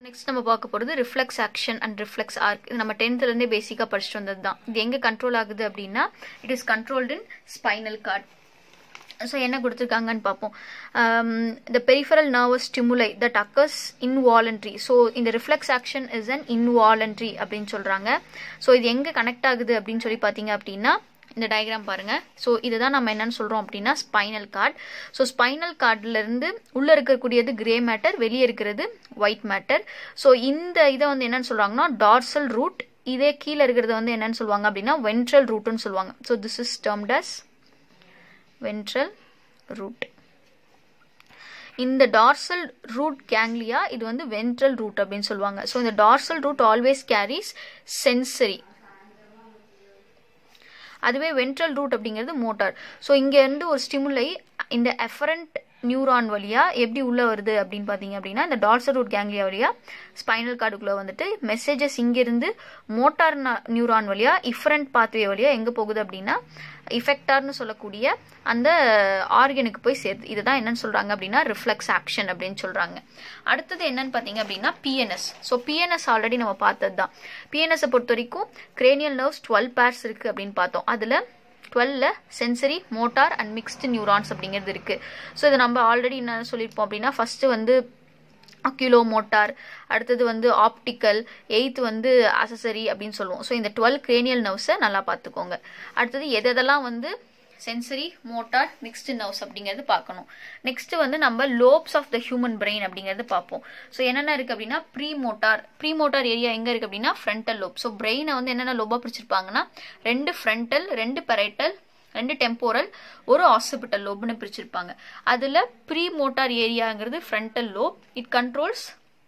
Next நம்ம பார்க்க போகிறது reflex action and reflex arc இது நம்ம டென்த்லேருந்தே பேசிக்காக படிச்சுட்டு வந்தது தான் இது எங்கே கண்ட்ரோல் ஆகுது அப்படின்னா it is controlled in spinal cord so என்ன கொடுத்துருக்காங்கன்னு பார்ப்போம் the peripheral nervous stimuli that occurs involuntary so இந்த reflex action is an involuntary அப்படின்னு சொல்கிறாங்க ஸோ இது எங்கே கனெக்ட் ஆகுது அப்படின்னு சொல்லி பார்த்தீங்க அப்படின்னா இந்த டயக்ராம் பாருங்க ஸோ இதுதான் நம்ம என்னன்னு சொல்கிறோம் அப்படின்னா ஸ்பைனல் கார்டு ஸோ ஸ்பைனல் கார்டிலேருந்து உள்ளே இருக்கக்கூடியது கிரே மேட்டர் வெளியே இருக்கிறது ஒயிட் மேட்டர் ஸோ இந்த இதை வந்து என்னன்னு சொல்கிறாங்கன்னா டார்சல் ரூட் இதே கீழே இருக்கிறது வந்து என்னன்னு சொல்லுவாங்க அப்படின்னா வென்ட்ரல் ரூட்னு சொல்லுவாங்க so this is termed as ventral root இந்த டார்சல் ரூட் கேங்லியா இது வந்து வென்ட்ரல் ரூட் அப்படின்னு சொல்லுவாங்க ஸோ இந்த dorsal root always carries sensory அதுவே வென்ட்ரல் ரூட் அப்படிங்கிறது மோட்டார் ஸோ இங்கேருந்து ஒரு ஸ்டிமுலை இந்த எஃபரண்ட் நியூரான் வழியாக எப்படி உள்ளே வருது அப்படின்னு பார்த்தீங்க அப்படின்னா இந்த டால்சர் ரூட் கேங்லியா வழியாக ஸ்பைனல் கார்டுக்குள்ளே வந்துட்டு மெசேஜஸ் இங்கேருந்து மோட்டார் நியூரான் வழியாக இஃபரண்ட் பாத்வே வழியாக எங்கே போகுது அப்படின்னா இஃபெக்டார்னு சொல்லக்கூடிய அந்த ஆர்கனுக்கு போய் சேருது இதுதான் என்னன்னு சொல்கிறாங்க அப்படின்னா ரிஃப்ளெக்ஸ் ஆக்ஷன் அப்படின்னு சொல்கிறாங்க அடுத்தது என்னன்னு பார்த்தீங்க அப்படின்னா பிஎன்எஸ் ஸோ பிஎன்எஸ் ஆல்ரெடி நம்ம பார்த்தது தான் பிஎன்எஸை பொறுத்த வரைக்கும் கிரேனியல் நர்வ்ஸ் டுவெல் பேர்ஸ் இருக்குது அப்படின்னு பார்த்தோம் அதில் டுவெல்ல sensory motor and mixed neurons அப்படிங்கிறது இருக்குது ஸோ இதை நம்ம ஆல்ரெடி என்ன சொல்லியிருப்போம் அப்படின்னா ஃபஸ்ட்டு வந்து அக்யூலோ மோட்டார் அடுத்தது வந்து ஆப்டிக்கல் எயித்து வந்து அசசரி அப்படின்னு சொல்லுவோம் ஸோ இந்த டுவெல் கிரேனியல் நர்வ்ஸை நல்லா பார்த்துக்கோங்க அடுத்தது எதெல்லாம் வந்து சென்சரி மோட்டார் மிக்ஸ்டு நர்வ்ஸ் அப்படிங்கிறது பார்க்கணும் நெக்ஸ்ட் வந்து நம்ம lobes of the human brain அப்படிங்கிறது பார்ப்போம் ஸோ என்னென்ன இருக்குது அப்படின்னா pre motor pre motor area எங்கே இருக்குது அப்படின்னா ஃப்ரண்டல் லோப் ஸோ பிரெயினை வந்து என்னென்ன லோபாக பிடிச்சிருப்பாங்கன்னா ரெண்டு ஃப்ரண்டல் ரெண்டு பெரைட்டல் ரெண்டு டெம்போரல் ஒரு ஆசிபிட்டல் லோப்னு பிரிச்சிருப்பாங்க அதில் ப்ரீ மோட்டார் ஏரியாங்கிறது frontal lobe it controls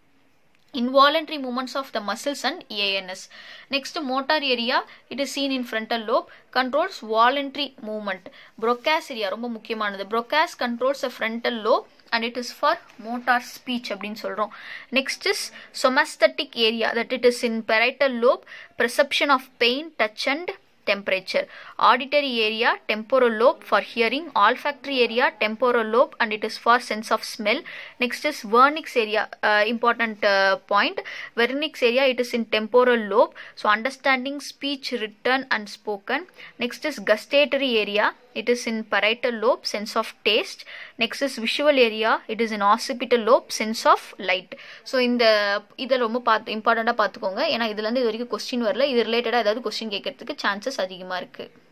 involuntary movements of the muscles and ANS. Next, motor area, it is seen in frontal lobe, controls voluntary movement. Broca's area, ரொம்ப முக்கியமானது. Broca's controls the frontal lobe and it is for motor speech அப்படின்னு சொல்கிறோம் next is somasthetic area that it is in parietal lobe, perception of pain, touch and temperature auditory area temporal lobe for hearing olfactory area temporal lobe and it is for sense of smell next is vernix area uh, important uh, point vernix area it is in temporal lobe so understanding speech written and spoken next is gustatory area it is in parietal lobe sense of taste next is visual area it is in occipital lobe sense of light so இந்த இதை ரொம்ப பார்த்து இம்பார்ட்டண்ட்டாக பார்த்துக்கோங்க ஏன்னா இதுலேருந்து இது வரைக்கும் கொஸ்டின் வரல இது ரிலேட்டடாக ஏதாவது கொஸ்டின் கேட்கறதுக்கு சான்சஸ் அதிகமாக இருக்குது